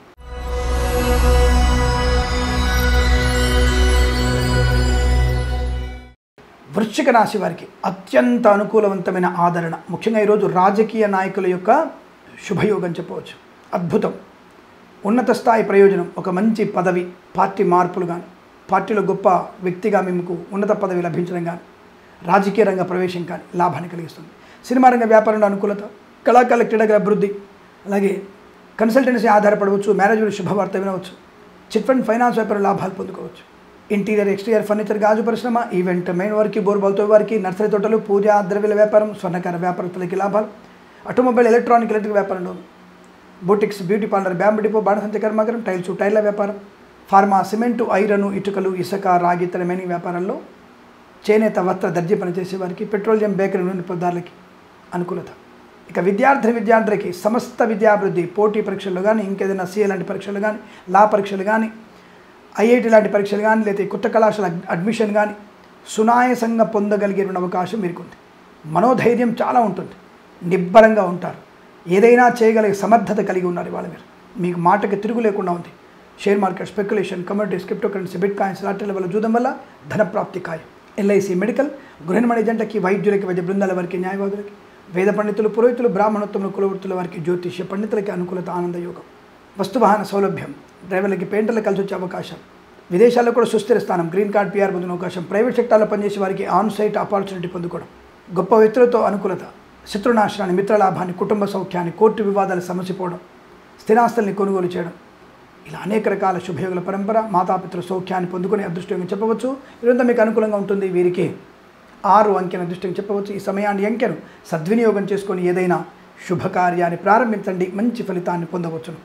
వృశ్చిక రాశి వారికి అత్యంత అనుకూలవంతమైన ఆదరణ ముఖ్యంగా ఈరోజు రాజకీయ నాయకుల యొక్క శుభయోగం చెప్పవచ్చు అద్భుతం ఉన్నత స్థాయి ప్రయోజనం ఒక మంచి పదవి పార్టీ మార్పులు కానీ పార్టీలో గొప్ప వ్యక్తిగా మీకు ఉన్నత పదవి లభించడం కానీ రాజకీయ రంగ ప్రవేశం కానీ లాభాన్ని కలిగిస్తుంది సినిమా రంగ వ్యాపారంలో అనుకూలత కళాకారుల క్రీడల అభివృద్ధి అలాగే కన్సల్టెన్సీ ఆధారపడవచ్చు మ్యారేజ్ శుభవార్త వినవచ్చు చిట్ ఫండ్ ఫైనాన్స్ వ్యాపారం లాభాలు పొందుకోవచ్చు ఇంటీరియర్ ఎక్స్టీరియర్ ఫర్నిచర్ గాజు పరిశ్రమ ఈవెంట్ మెయిన్ వారికి బోర్బాల్తో వారికి నర్సరీ తోటలు పూజ ద్రవ్యాల వ్యాపారం స్వర్ణకార వ్యాపారస్తులకి లాభాలు ఆటోమొబైల్ ఎలక్ట్రానిక్ ఎలక్ట్రిక్ వ్యాపారంలో boutiques beauty parlour bamboo depot బాణసంచ కర్మాగారం టైల్స్ టైర్ల వ్యాపారం ఫార్మా సిమెంటు ఐరన్ ఇటుకలు ఇసుక రాగి ఇతర మెయిన్ వ్యాపారంలో చేనేత వస్త్ర దర్జీ పనిచేసే వారికి పెట్రోలియం బేకరీ నూనె పదార్థాలకి అనుకూలత ఇక విద్యార్థి విద్యార్థులకి సమస్త విద్యాభివృద్ధి పోటీ పరీక్షలు కానీ ఇంకేదైనా సీఏ లాంటి పరీక్షలు కానీ లా పరీక్షలు కానీ ఐఐటి లాంటి పరీక్షలు కానీ లేదా కొత్త కళాశాల అడ్మిషన్ కానీ సునాయసంగా పొందగలిగే అవకాశం మీకు ఉంది మనోధైర్యం చాలా ఉంటుంది నిబ్బరంగా ఉంటారు ఏదైనా చేయగలిగే సమర్థత కలిగి ఉన్నారు ఇవాళ మీరు మీకు మాటకి తిరుగు లేకుండా ఉంది share market speculation communities crypto currency bit coins లాటరీల వల్ల జూదం వల్ల ధనప్రాప్తి ఖాయం ఎల్ఐసి మెడికల్ గృహిణ ఏజెంట్లకి వైద్యులకి వైద్య బృందాల వారికి న్యాయవాదులకి వేద పండితులు పురోహితులు బ్రాహ్మణోత్తములు కులవృత్తుల వారికి జ్యోతిష్య పండితులకి అనుకూలత ఆనంద యోగం వస్తువాహన సౌలభ్యం డ్రైవర్లకి పెయింటర్లకు కలిసి వచ్చే అవకాశం విదేశాల్లో కూడా సుస్థిర స్థానం గ్రీన్ కార్డ్ పిఆర్ పొందిన అవకాశం ప్రైవేట్ సెక్టార్లో పనిచేసే వారికి ఆన్ సైట్ ఆపర్చునిటీ పొందుకోవడం గొప్ప వ్యక్తులతో అనుకూలత శత్రునాశనాన్ని మిత్రలాభాన్ని కుటుంబ సౌఖ్యాన్ని కోర్టు వివాదాలు సమసిపోవడం స్థిరాస్తుల్ని కొనుగోలు చేయడం ఇలా అనేక రకాల శుభయోగుల పరంపర మాతాపితృ సౌఖ్యాన్ని పొందుకునే అదృష్టంగా చెప్పవచ్చు ఇదంతా మీకు అనుకూలంగా ఉంటుంది వీరికి ఆరు అంకెను అదృష్టంగా చెప్పవచ్చు ఈ సమయాన్ని అంకెను సద్వినియోగం చేసుకొని ఏదైనా శుభకార్యాన్ని ప్రారంభించండి మంచి ఫలితాన్ని పొందవచ్చును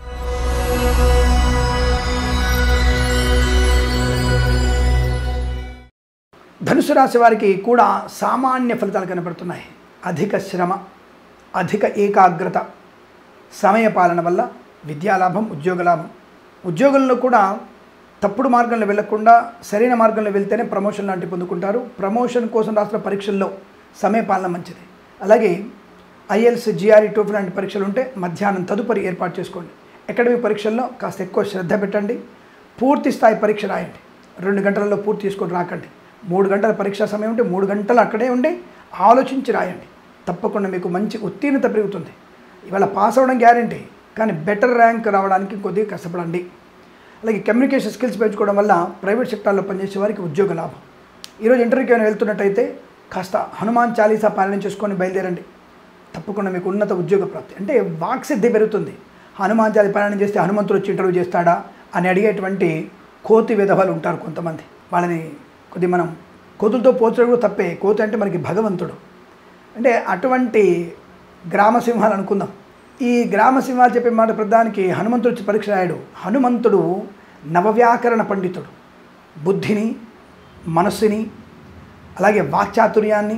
ధనుసు రాశి వారికి కూడా సామాన్య ఫలితాలు కనపడుతున్నాయి అధిక శ్రమ అధిక ఏకాగ్రత సమయ పాలన వల్ల విద్యాలాభం ఉద్యోగ లాభం ఉద్యోగంలో కూడా తప్పుడు మార్గంలో వెళ్లకుండా సరైన మార్గంలో వెళ్తేనే ప్రమోషన్ లాంటివి పొందుకుంటారు ప్రమోషన్ కోసం రాసిన పరీక్షల్లో సమయ పాలన మంచిది అలాగే ఐఎల్స్ జిఆర్ఈ టోఫీ లాంటి పరీక్షలు ఉంటే మధ్యాహ్నం తదుపరి ఏర్పాటు చేసుకోండి అకాడమిక్ పరీక్షల్లో కాస్త ఎక్కువ శ్రద్ధ పెట్టండి పూర్తి స్థాయి పరీక్ష రాయండి రెండు గంటలలో పూర్తి చేసుకొని రాకండి మూడు గంటల పరీక్షా సమయం ఉంటే మూడు గంటలు అక్కడే ఉండి ఆలోచించి రాయండి తప్పకుండా మీకు మంచి ఉత్తీర్ణత పెరుగుతుంది ఇవాళ పాస్ అవ్వడం గ్యారంటీ కానీ బెటర్ ర్యాంక్ రావడానికి కొద్దిగా కష్టపడండి అలాగే కమ్యూనికేషన్ స్కిల్స్ పెంచుకోవడం వల్ల ప్రైవేట్ సెక్టార్లో పనిచేసే వారికి ఉద్యోగ లాభం ఈరోజు ఇంటర్వ్యూకి ఏమైనా వెళ్తున్నట్టయితే కాస్త హనుమాన్ చాలీసా పాలన చేసుకొని బయలుదేరండి తప్పకుండా మీకు ఉన్నత ఉద్యోగ ప్రాప్తి అంటే వాక్సిద్ధి పెరుగుతుంది హనుమాన్ జాతి ప్రయాణం చేస్తే హనుమంతుడు వచ్చి ఇంటర్వ్యూ చేస్తాడా అని అడిగేటువంటి కోతి విధవాలు ఉంటారు కొంతమంది వాళ్ళని కొద్ది మనం కోతులతో పోల్చడం కూడా తప్పే కోతి అంటే మనకి భగవంతుడు అంటే అటువంటి గ్రామ సింహాలు అనుకుందాం ఈ గ్రామ సింహాలు చెప్పే మాట ప్రధానికి హనుమంతుడు వచ్చి పరీక్ష రాయడు హనుమంతుడు నవవ్యాకరణ పండితుడు బుద్ధిని మనస్సుని అలాగే వాక్చాతుర్యాన్ని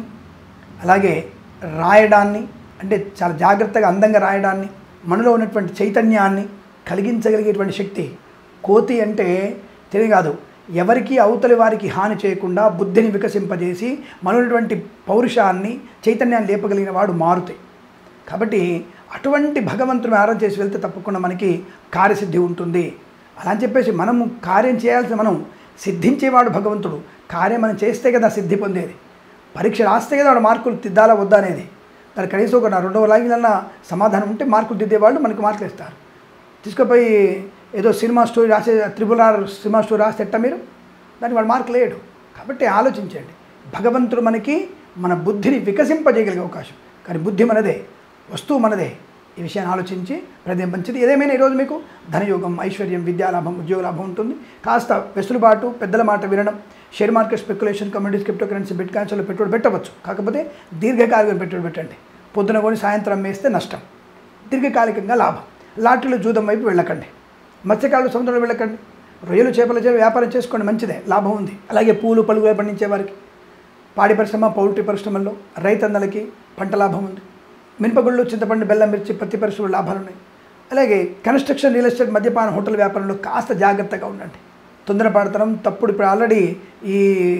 అలాగే రాయడాన్ని అంటే చాలా జాగ్రత్తగా అందంగా రాయడాన్ని మనలో ఉన్నటువంటి చైతన్యాన్ని కలిగించగలిగేటువంటి శక్తి కోతి అంటే తెలియ కాదు ఎవరికి అవతలి వారికి హాని చేయకుండా బుద్ధిని వికసింపజేసి మనటువంటి పౌరుషాన్ని చైతన్యాన్ని లేపగలిగిన వాడు మారుతాయి కాబట్టి అటువంటి భగవంతుని ఆరాధన చేసి వెళ్తే తప్పకుండా మనకి కార్యసిద్ధి ఉంటుంది అలా అని చెప్పేసి మనం కార్యం చేయాల్సిన మనం సిద్ధించేవాడు భగవంతుడు కార్యం మనం చేస్తే కదా సిద్ధి పొందేది పరీక్ష రాస్తే కదా వాడు మార్కులు తిద్దాలా వద్దా అనేది దాని కనీసం ఒక నా రెండవ లాగిన సమాధానం ఉంటే మార్కులు దిద్దేవాళ్ళు మనకి మార్కులు ఇస్తారు తీసుకుపోయి ఏదో సినిమా స్టోరీ రాసే త్రిబుల్ ఆర్ సినిమా స్టోరీ రాస్తే ఎట్టా మీరు దానికి వాడు మార్కులు లేడు కాబట్టి ఆలోచించండి భగవంతుడు మనకి మన బుద్ధిని వికసింపజేయగలిగే అవకాశం కానీ బుద్ధి మనదే వస్తువు మనదే ఈ విషయాన్ని ఆలోచించి ప్రతి మంచిది ఏదేమైనా ఈరోజు మీకు ధనయోగం ఐశ్వర్యం విద్యాలాభం ఉద్యోగ లాభం ఉంటుంది కాస్త వెసులుబాటు పెద్దల మాట వినడం share market speculation communities crypto currency bit కాయిన్స్లో పెట్టుబడి పెట్టవచ్చు కాకపోతే దీర్ఘకాలిక పెట్టుబడి పెట్టండి పొద్దున కొని సాయంత్రం వేస్తే నష్టం దీర్ఘకాలికంగా లాభం లాటరీలో జూదం వైపు వెళ్ళకండి మత్స్యకారులు సముద్రంలో వెళ్ళకండి రొయ్యలు చేపల చేప వ్యాపారం చేసుకోండి మంచిదే లాభం ఉంది అలాగే పూలు పలుగులు పండించే వారికి పాడి పరిశ్రమ పౌల్ట్రీ పరిశ్రమల్లో రైతన్నలకి పంట లాభం ఉంది మినపగుళ్ళు చింతపండు బెల్లం మిర్చి పత్తి పరిశ్రమలు లాభాలు ఉన్నాయి అలాగే కన్స్ట్రక్షన్ రియల్ ఎస్టేట్ మద్యపాన హోటల్ వ్యాపారంలో కాస్త జాగ్రత్తగా ఉండండి తొందరపడతనం తప్పుడు ఇప్పుడు ఆల్రెడీ ఈ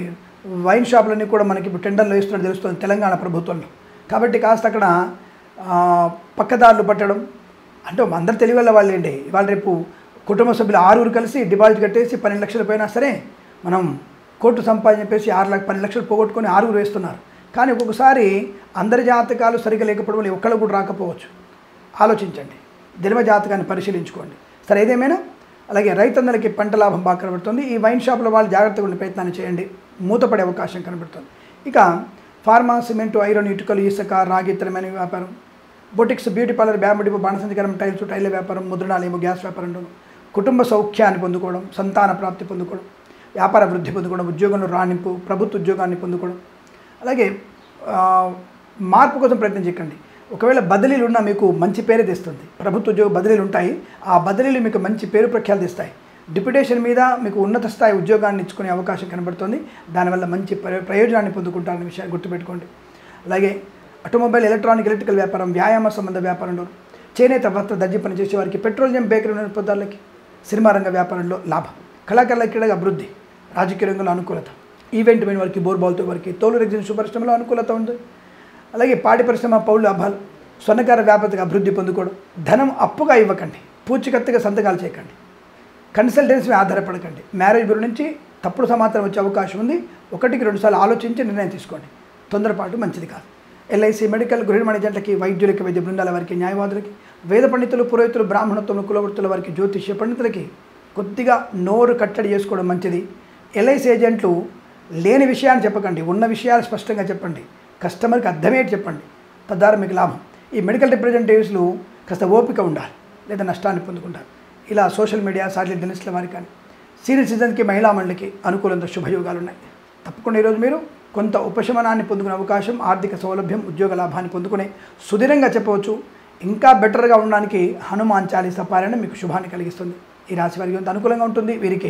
వైన్ షాపులన్నీ కూడా మనకి ఇప్పుడు టెండర్లు వేస్తున్నట్టు తెలుస్తుంది తెలంగాణ ప్రభుత్వంలో కాబట్టి కాస్త అక్కడ ఆ, పక్కదారులు పట్టడం అంటే అందరు తెలివి వాళ్ళేండి ఇవాళ రేపు కుటుంబ సభ్యులు ఆరుగురు కలిసి డిపాజిట్ కట్టేసి పన్నెండు లక్షలు పోయినా సరే మనం కోర్టు సంపాదన చెప్పేసి ఆరు లక్ష పన్నెండు లక్షలు పోగొట్టుకొని ఆరుగురు వేస్తున్నారు కానీ ఒక్కొక్కసారి అందరి జాతకాలు సరిగా లేకపోవడం వల్ల ఒక్కళ్ళు కూడా రాకపోవచ్చు ఆలోచించండి దినవ జాతకాన్ని పరిశీలించుకోండి సరే ఏదేమైనా అలాగే రైతన్నలకి పంట లాభం బాగా కనబడుతుంది ఈ వైన్ షాపుల వాళ్ళు జాగ్రత్తగా ఉండే ప్రయత్నాన్ని చేయండి మూతపడే అవకాశం కనబడుతుంది ఇక ఫార్మా సిమెంటు ఐరన్ ఇటుకలు ఇసుక రాగి ఇతరమైన వ్యాపారం boutiques beauty parlour bamboo depot బాణసంచకరం టైల్స్ టైల్ వ్యాపారం ముద్రణాలయము గ్యాస్ వ్యాపారం కుటుంబ సౌఖ్యాన్ని పొందుకోవడం సంతాన ప్రాప్తి పొందుకోవడం వ్యాపార వృద్ధి పొందుకోవడం ఉద్యోగంలో రాణింపు ప్రభుత్వ ఉద్యోగాన్ని పొందుకోవడం అలాగే ఆ, మార్పు కోసం ప్రయత్నం చేయకండి ఒకవేళ బదిలీలు ఉన్నా మీకు మంచి పేరే తెస్తుంది ప్రభుత్వ ఉద్యోగ బదిలీలు ఉంటాయి ఆ బదిలీలు మీకు మంచి పేరు ప్రఖ్యాలు తెస్తాయి డిప్యుటేషన్ మీద మీకు ఉన్నత స్థాయి ఉద్యోగాన్ని ఇచ్చుకునే అవకాశం కనబడుతుంది దానివల్ల మంచి ప్రయో- ప్రయోజనాన్ని పొందుకుంటారనే విషయాన్ని గుర్తుపెట్టుకోండి అలాగే ఆటోమొబైల్ ఎలక్ట్రానిక్ ఎలక్ట్రికల్ వ్యాపారం వ్యాయామ సంబంధ వ్యాపారంలో చేనేత వస్త్ర దర్జీ పనిచేసే వారికి పెట్రోలియం బేకరీ నిరుపదాలకి సినిమా రంగ వ్యాపారంలో లాభం కళాకారుల క్రీడగా అభివృద్ధి రాజకీయ రంగంలో అనుకూలత ఈవెంట్ మీద వారికి బోర్బాల్తో వారికి తోలు రెగ్జిన్ పరిశ్రమలో అనుకూలత ఉంది అలాగే పాడి పరిశ్రమ పౌరు లాభాలు స్వర్ణకార వ్యాపారతగా అభివృద్ధి పొందుకోవడం ధనం అప్పుగా ఇవ్వకండి పూచికత్తుగా సంతకాలు చేయకండి కన్సల్టెన్సీ మీద ఆధారపడకండి మ్యారేజ్ బ్యూరో నుంచి తప్పుడు సమాచారం వచ్చే అవకాశం ఉంది ఒకటికి రెండుసార్లు ఆలోచించి నిర్ణయం తీసుకోండి తొందరపాటు మంచిది కాదు ఎల్ఐసి మెడికల్ గృహ మేనేజర్లకి వైద్యులకి వైద్య బృందాల వారికి న్యాయవాదులకి వేద పండితులు పురోహితులు బ్రాహ్మణత్వములు కులవృత్తుల వారికి జ్యోతిష్య పండితులకి కొద్దిగా నోరు కట్టడి చేసుకోవడం మంచిది ఎల్ఐసి ఏజెంట్లు లేని విషయాన్ని చెప్పకండి ఉన్న విషయాలు స్పష్టంగా చెప్పండి కస్టమర్కి అర్థమయ్యేటి చెప్పండి తద్వారా మీకు లాభం ఈ మెడికల్ రిప్రజెంటేటివ్స్లు కాస్త ఓపిక ఉండాలి లేదా నష్టాన్ని పొందుకుంటారు ఇలా సోషల్ మీడియా సాటిలైట్ జర్నలిస్టుల వారికి కానీ సీరియల్ సీజన్కి మహిళా మండలికి అనుకూలంతో శుభయోగాలు ఉన్నాయి తప్పకుండా ఈరోజు మీరు కొంత ఉపశమనాన్ని పొందుకునే అవకాశం ఆర్థిక సౌలభ్యం ఉద్యోగ లాభాన్ని పొందుకునే సుదీరంగా చెప్పవచ్చు ఇంకా బెటర్గా ఉండడానికి హనుమాన్ చాలీసా పారాయణ మీకు శుభాన్ని కలిగిస్తుంది ఈ రాశి వారికి కొంత అనుకూలంగా ఉంటుంది వీరికి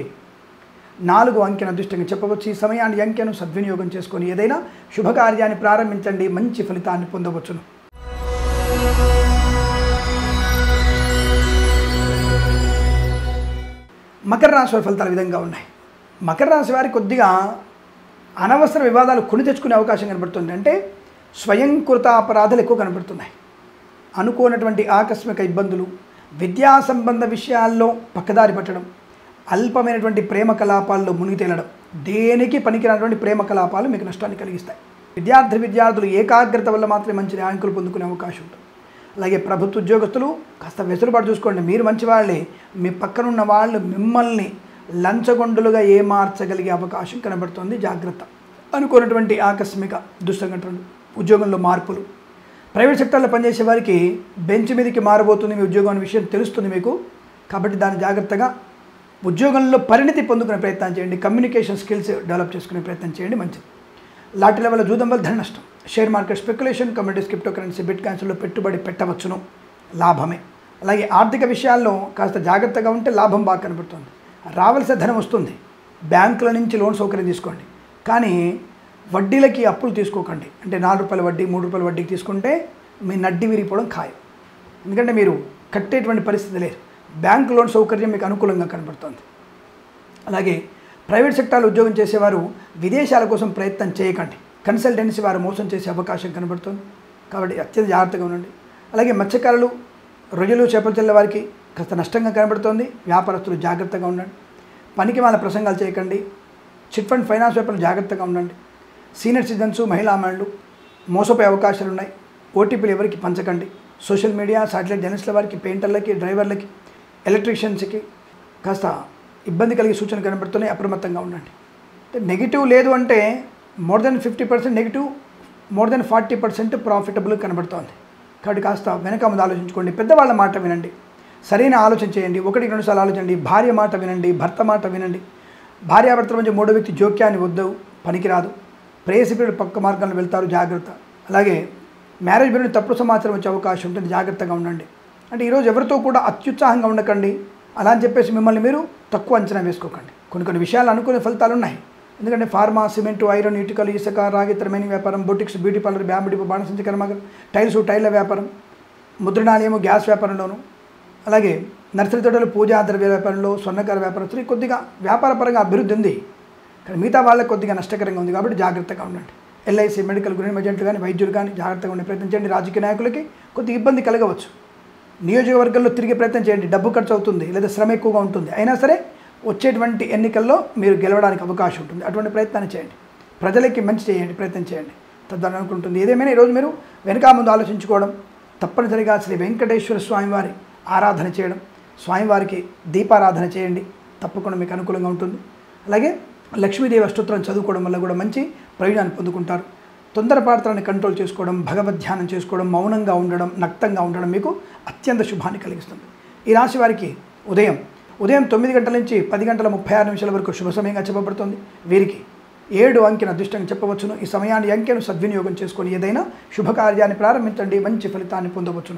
నాలుగు అంకెను అదృష్టంగా చెప్పవచ్చు ఈ సమయాన్ని ఈ అంకెను సద్వినియోగం చేసుకొని ఏదైనా శుభకార్యాన్ని ప్రారంభించండి మంచి ఫలితాన్ని పొందవచ్చును మకర రాశి వారి ఫలితాలు ఈ విధంగా ఉన్నాయి మకర రాశి వారి కొద్దిగా అనవసర వివాదాలు కొని తెచ్చుకునే అవకాశం కనబడుతుంది అంటే స్వయంకృత అపరాధాలు ఎక్కువ కనబడుతున్నాయి అనుకోనటువంటి ఆకస్మిక ఇబ్బందులు విద్యా సంబంధ విషయాల్లో పక్కదారి పట్టడం అల్పమైనటువంటి ప్రేమ కలాపాల్లో మునిగి తేలడం దేనికి పనికిరానటువంటి ప్రేమ కలాపాలు మీకు నష్టాన్ని కలిగిస్తాయి విద్యార్థి విద్యార్థులు ఏకాగ్రత వల్ల మాత్రమే మంచి ర్యాంకులు పొందుకునే అవకాశం ఉంటుంది అలాగే ప్రభుత్వ ఉద్యోగస్తులు కాస్త వెసులుబాటు చూసుకోండి మీరు మంచి వాళ్ళే మీ పక్కనున్న వాళ్ళు మిమ్మల్ని లంచగొండులుగా ఏమార్చగలిగే అవకాశం కనబడుతుంది జాగ్రత్త అనుకున్నటువంటి ఆకస్మిక దుస్సంఘటనలు ఉద్యోగంలో మార్పులు ప్రైవేట్ సెక్టర్లో పనిచేసే వారికి బెంచ్ మీదకి మారబోతుంది మీ ఉద్యోగం అనే విషయం తెలుస్తుంది మీకు కాబట్టి దాన్ని జాగ్రత్తగా ఉద్యోగంలో పరిణతి పొందుకునే ప్రయత్నం చేయండి కమ్యూనికేషన్ స్కిల్స్ డెవలప్ చేసుకునే ప్రయత్నం చేయండి మంచిది లాటి లెవెల్ జూదం వల్ల ధన నష్టం share market speculation communities crypto currency bit క్యాన్సర్లో పెట్టుబడి పెట్టవచ్చును లాభమే అలాగే ఆర్థిక విషయాల్లో కాస్త జాగ్రత్తగా ఉంటే లాభం బాగా కనబడుతుంది రావాల్సిన ధనం వస్తుంది బ్యాంకుల నుంచి లోన్ సౌకర్యం తీసుకోండి కానీ వడ్డీలకి అప్పులు తీసుకోకండి అంటే నాలుగు రూపాయల వడ్డీ మూడు రూపాయల వడ్డీకి తీసుకుంటే మీ నడ్డి విరిగిపోవడం ఖాయం ఎందుకంటే మీరు కట్టేటువంటి పరిస్థితి లేదు బ్యాంక్ లోన్ సౌకర్యం మీకు అనుకూలంగా కనబడుతుంది అలాగే ప్రైవేట్ సెక్టార్లో ఉద్యోగం చేసేవారు విదేశాల కోసం ప్రయత్నం చేయకండి కన్సల్టెన్సీ వారు మోసం చేసే అవకాశం కనబడుతుంది కాబట్టి అత్యంత జాగ్రత్తగా ఉండండి అలాగే మత్స్యకారులు రొయ్యలు చేపలు చెల్లే వారికి కాస్త నష్టంగా కనబడుతోంది వ్యాపారస్తులు జాగ్రత్తగా ఉండండి పనికి వాళ్ళ ప్రసంగాలు చేయకండి చిట్ ఫండ్ ఫైనాన్స్ వ్యాపారం జాగ్రత్తగా ఉండండి సీనియర్ సిటిజన్స్ మహిళా మహిళలు మోసపోయే అవకాశాలు ఉన్నాయి ఓటీపీలు ఎవరికి పంచకండి సోషల్ మీడియా సాటిలైట్ జర్నలిస్టుల వారికి పెయింటర్లకి డ్రైవర్లకి ఎలక్ట్రీషియన్స్కి కాస్త ఇబ్బంది కలిగే సూచనలు కనబడుతున్నాయి అప్రమత్తంగా ఉండండి నెగిటివ్ లేదు అంటే more than fifty percent negative more than forty percent profitable కనబడుతోంది కాబట్టి కాస్త వెనక ముందు ఆలోచించుకోండి పెద్దవాళ్ళ మాట వినండి సరైన ఆలోచన చేయండి ఒకటి రెండు సార్లు ఆలోచండి భార్య మాట వినండి భర్త మాట వినండి భార్యాభర్తల మధ్య మూడో వ్యక్తి జోక్యాన్ని వద్దు పనికిరాదు ప్రేయసి పీరియడ్ పక్క మార్గంలో వెళ్తారు జాగ్రత్త అలాగే మ్యారేజ్ పీరియడ్ తప్పుడు సమాచారం వచ్చే అవకాశం ఉంటుంది జాగ్రత్తగా ఉండండి అంటే ఈరోజు ఎవరితో కూడా అత్యుత్సాహంగా ఉండకండి అలా అని చెప్పేసి మిమ్మల్ని మీరు తక్కువ అంచనా వేసుకోకండి కొన్ని కొన్ని విషయాలు అనుకునే ఫలితాలు ఉన్నాయి ఎందుకంటే ఫార్మా సిమెంటు ఐరన్ ఇటుకలు ఇసుక రాగి మైనింగ్ వ్యాపారం boutiques beauty parlour bamboo depot బాణసంచ కర్మాగారం టైల్స్ టైర్ల వ్యాపారం ముద్రణాలయము గ్యాస్ వ్యాపారంలోను అలాగే నర్సరీ తోటలు పూజా ద్రవ్య వ్యాపారంలో స్వర్ణకార వ్యాపారస్తులు కొద్దిగా వ్యాపారపరంగా అభివృద్ధి ఉంది కానీ మిగతా వాళ్ళకి కొద్దిగా నష్టకరంగా ఉంది కాబట్టి జాగ్రత్తగా ఉండండి ఎల్ఐసి మెడికల్ గృహ ఏజెంట్లు కానీ వైద్యులు కానీ జాగ్రత్తగా ఉండే ప్రయత్నం చేయండి రాజకీయ నాయకులకి కొద్దిగా ఇబ్బంది కలగవచ్చు నియోజకవర్గంలో తిరిగే ప్రయత్నం చేయండి డబ్బు ఖర్చు అవుతుంది లేదా శ్రమ ఎక్కువగా ఉంటుంది అయినా సరే వచ్చేటువంటి ఎన్నికల్లో మీరు గెలవడానికి అవకాశం ఉంటుంది అటువంటి ప్రయత్నాన్ని చేయండి ప్రజలకి మంచి చేయండి ప్రయత్నం చేయండి తద్వారా అనుకుంటుంది ఏదేమైనా ఈరోజు మీరు వెనక ముందు ఆలోచించుకోవడం తప్పనిసరిగా శ్రీ వెంకటేశ్వర స్వామివారి ఆరాధన చేయడం స్వామివారికి దీపారాధన చేయండి తప్పకుండా మీకు అనుకూలంగా ఉంటుంది అలాగే లక్ష్మీదేవి అష్టోత్తరం చదువుకోవడం వల్ల కూడా మంచి ప్రయోజనాన్ని పొందుకుంటారు తొందరపాటులను కంట్రోల్ చేసుకోవడం భగవద్ ధ్యానం చేసుకోవడం మౌనంగా ఉండడం నక్తంగా ఉండడం మీకు అత్యంత శుభాన్ని కలిగిస్తుంది ఈ రాశి వారికి ఉదయం ఉదయం తొమ్మిది గంటల నుంచి పది గంటల ముప్పై ఆరు నిమిషాల వరకు శుభ సమయంగా చెప్పబడుతుంది వీరికి ఏడు అంకెను అదృష్టంగా చెప్పవచ్చును ఈ సమయాన్ని ఈ అంకెను సద్వినియోగం చేసుకొని ఏదైనా శుభకార్యాన్ని ప్రారంభించండి మంచి ఫలితాన్ని పొందవచ్చును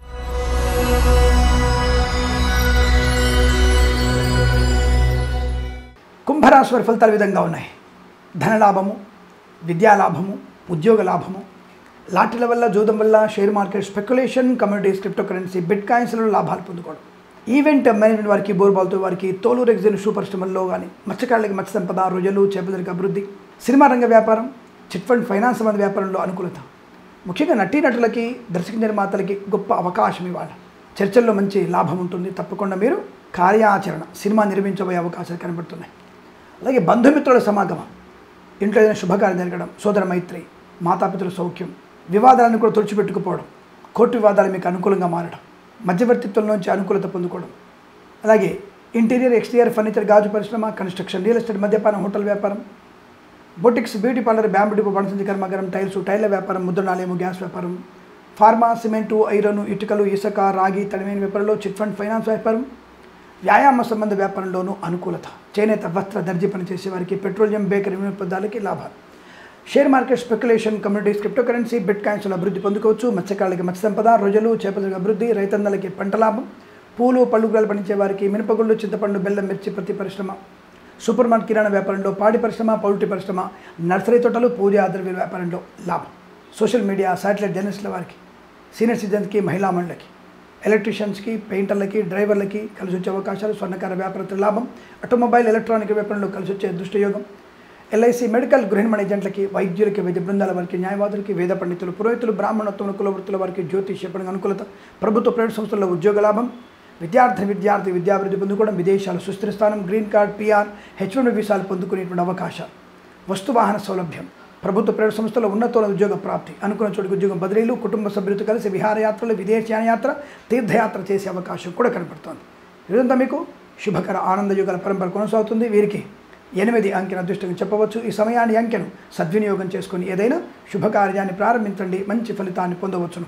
కుంభరాశి వారి ఫలితాలు ఈ విధంగా ఉన్నాయి ధనలాభము విద్యాలాభము ఉద్యోగ లాభము లాటరీల వల్ల జూదం వల్ల share market speculation communities crypto currency bit కాయిన్స్లలో లాభాలు పొందుకోవడం ఈవెంట్ మేనేజ్మెంట్ వారికి బోర్బాల్తో వారికి తోలు రెగ్జిన్ షూ పరిశ్రమల్లో కానీ మత్స్యకారులకి మత్స్య సంపద రొయ్యలు చేపలకి అభివృద్ధి సినిమా రంగ వ్యాపారం చిట్ ఫండ్ ఫైనాన్స్ సంబంధ వ్యాపారంలో అనుకూలత ముఖ్యంగా నటీనటులకి దర్శక నిర్మాతలకి గొప్ప అవకాశం ఇవ్వాలి చర్చల్లో మంచి లాభం ఉంటుంది తప్పకుండా మీరు కార్యాచరణ సినిమా నిర్మించబోయే అవకాశాలు కనబడుతున్నాయి అలాగే బంధుమిత్రుల సమాగమం ఇంట్లో ఏదైనా శుభకార్యం జరగడం సోదర మైత్రి మాతాపితృల సౌఖ్యం వివాదాలను కూడా తుడిచిపెట్టుకుపోవడం కోర్టు వివాదాలు మీకు అనుకూలంగా మారడం మధ్యవర్తిత్వం నుంచి అనుకూలత పొందుకోవడం అలాగే ఇంటీరియర్ ఎక్స్టీరియర్ ఫర్నిచర్ గాజు పరిశ్రమ కన్స్ట్రక్షన్ రియల్ ఎస్టేట్ మద్యపానం హోటల్ వ్యాపారం boutiques beauty parlour bamboo depot బణసంచి కర్మాగారం టైల్స్ టైర్ల వ్యాపారం ముద్రణాలయము గ్యాస్ వ్యాపారం ఫార్మా సిమెంటు ఐరన్ ఇటుకలు ఇసుక రాగి తడిమైన వ్యాపారంలో చిట్ ఫండ్ ఫైనాన్స్ వ్యాపారం వ్యాయామ సంబంధ వ్యాపారంలోనూ అనుకూలత చేనేత వస్త్ర దర్జీ పనిచేసే వారికి పెట్రోలియం బేకరీ వినియోగదారులకి లాభాలు share market speculation communities crypto currency bit కాయిన్స్లో అభివృద్ధి పొందుకోవచ్చు మత్స్యకారులకి మత్స్య సంపద రొయ్యలు చేపల అభివృద్ధి రైతన్నలకి పంట లాభం పూలు పళ్ళు కూరలు పండించే వారికి మినపగుళ్ళు చింతపండు బెల్లం మిర్చి ప్రతి పరిశ్రమ సూపర్ మార్కెట్ కిరాణా వ్యాపారంలో పాడి పరిశ్రమ పౌల్ట్రీ పరిశ్రమ నర్సరీ తోటలు పూజా ద్రవ్య వ్యాపారంలో లాభం సోషల్ మీడియా శాటిలైట్ జర్నలిస్టుల వారికి సీనియర్ సిటిజన్స్కి మహిళా మండలికి ఎలక్ట్రీషియన్స్కి పెయింటర్లకి డ్రైవర్లకి కలిసి వచ్చే అవకాశాలు స్వర్ణకార వ్యాపారస్తుల లాభం ఆటోమొబైల్ ఎలక్ట్రానిక్ వ్యాపారంలో కలిసి వచ్చే దృష్టయోగం ఎల్ఐసి మెడికల్ గృహిణి ఏజెంట్లకి వైద్యులకి వైద్య బృందాల వారికి న్యాయవాదులకి వేద పండితులు పురోహితులు బ్రాహ్మణోత్తములు కులవృత్తుల వారికి జ్యోతిష పనుల అనుకూలత ప్రభుత్వ ప్రైవేట్ సంస్థల్లో ఉద్యోగ లాభం విద్యార్థి విద్యార్థి విద్యాభివృద్ధి పొందుకోవడం విదేశాలు సుస్థిర స్థానం green card PR H one వీసాలు పొందుకునేటువంటి అవకాశాలు వస్తు వాహన సౌలభ్యం ప్రభుత్వ ప్రైవేట్ సంస్థల ఉన్నతోల ఉద్యోగ ప్రాప్తి అనుకున్న చోటుకు ఉద్యోగం బదిలీలు కుటుంబ సభ్యులతో కలిసి విహారయాత్రలు విదేశయాత్ర తీర్థయాత్ర చేసే అవకాశం కూడా కనపడుతోంది ఇదంతా మీకు శుభకర ఆనందయుగాల పరంపర కొనసాగుతుంది వీరికి ఎనిమిది అంకెను అదృష్టంగా చెప్పవచ్చు ఈ సమయాన్ని అంకెను సద్వినియోగం చేసుకొని ఏదైనా శుభకార్యాన్ని ప్రారంభించండి మంచి ఫలితాన్ని పొందవచ్చును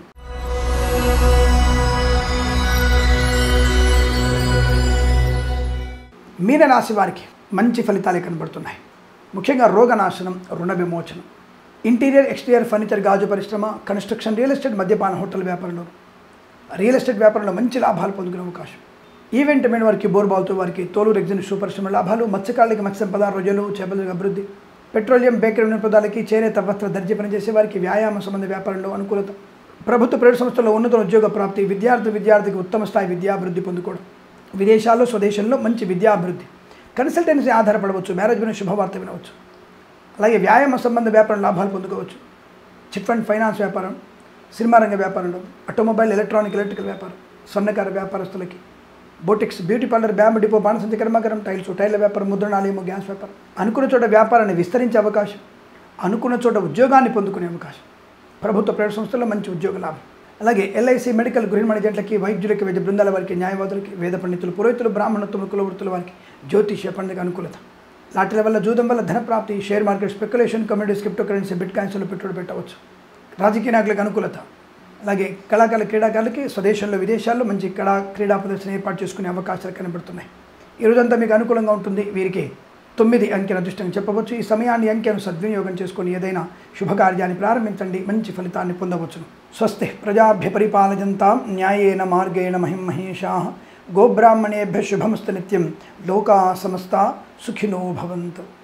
మీనరాశి వారికి మంచి ఫలితాలే కనబడుతున్నాయి ముఖ్యంగా రోగనాశనం రుణ విమోచనం ఇంటీరియర్ ఎక్స్టీరియర్ ఫర్నిచర్ గాజు పరిశ్రమ కన్స్ట్రక్షన్ రియల్ ఎస్టేట్ మద్యపాన హోటల్ వ్యాపారంలో రియల్ ఎస్టేట్ వ్యాపారంలో మంచి లాభాలు పొందుకునే అవకాశం ఈవెంట్ మెయిన్ వారికి బోర్బాల్తో వారికి తోలు రెగ్జిన్ షూ పరిశ్రమ లాభాలు మత్స్యకారులకి మత్స్య పదార్థ రోజులు చేపల అభివృద్ధి పెట్రోలియం బేకరీ నిపుణాలకి చేనేత వస్త్ర దర్జీ పనిచేసే వారికి వ్యాయామ సంబంధ వ్యాపారంలో అనుకూలత ప్రభుత్వ ప్రైవేట్ సంస్థల్లో ఉన్నత ఉద్యోగ ప్రాప్తి విద్యార్థి విద్యార్థికి ఉత్తమ స్థాయి విద్యాభివృద్ధి పొందుకోవడం విదేశాల్లో స్వదేశంలో మంచి విద్యాభివృద్ధి కన్సల్టెన్సీ ఆధారపడవచ్చు మ్యారేజ్ విన శుభవార్త వినవచ్చు అలాగే వ్యాయామ సంబంధ వ్యాపారం లాభాలు పొందుకోవచ్చు చిట్ ఫండ్ ఫైనాన్స్ వ్యాపారం సినిమా రంగ వ్యాపారంలో ఆటోమొబైల్ ఎలక్ట్రానిక్ ఎలక్ట్రికల్ వ్యాపారం స్వర్ణకార వ్యాపారస్తులకి boutiques beauty parlour bamboo depot బాణసంచి కర్మాగారం టైల్స్ టైర్ల వ్యాపారం ముద్రణాలయము గ్యాస్ వ్యాపారం అనుకున్న చోట వ్యాపారాన్ని విస్తరించే అవకాశం అనుకున్న చోట ఉద్యోగాన్ని పొందుకునే అవకాశం ప్రభుత్వ ప్రైవేట్ సంస్థల్లో మంచి ఉద్యోగ లాభం అలాగే ఎల్ఐసి మెడికల్ గృహ మేనేజెంట్లకి వైద్యులకి వైద్య బృందాల వారికి న్యాయవాదులకి వేద పండితులు పురోహితులు బ్రాహ్మణత్తులు కులవృత్తుల వారికి జ్యోతిష్య పండుగ అనుకూలత లాటరీల వల్ల జూదం వల్ల ధన ప్రాప్తి share market speculation communities crypto currency bit కాయిన్స్లో పెట్టుబడి పెట్టవచ్చు రాజకీయ నాయకులకు అనుకూలత అలాగే కళాకారుల క్రీడాకారులకి స్వదేశంలో విదేశాల్లో మంచి కళా క్రీడా ప్రదర్శన ఏర్పాటు చేసుకునే అవకాశాలు కనబడుతున్నాయి ఈ రోజంతా మీకు అనుకూలంగా ఉంటుంది వీరికి తొమ్మిది అంకెల అదృష్టంగా చెప్పవచ్చు ఈ సమయాన్ని అంకెను సద్వినియోగం చేసుకొని ఏదైనా శుభకార్యాన్ని ప్రారంభించండి మంచి ఫలితాన్ని పొందవచ్చును స్వస్తి ప్రజాభ్య పరిపాలజంతాం న్యాయేన మార్గేణ మహిం మహేషా గోబ్రాహ్మణేభ్య శుభమస్తు నిత్యం లోకా సమస్త సుఖినో భవంతు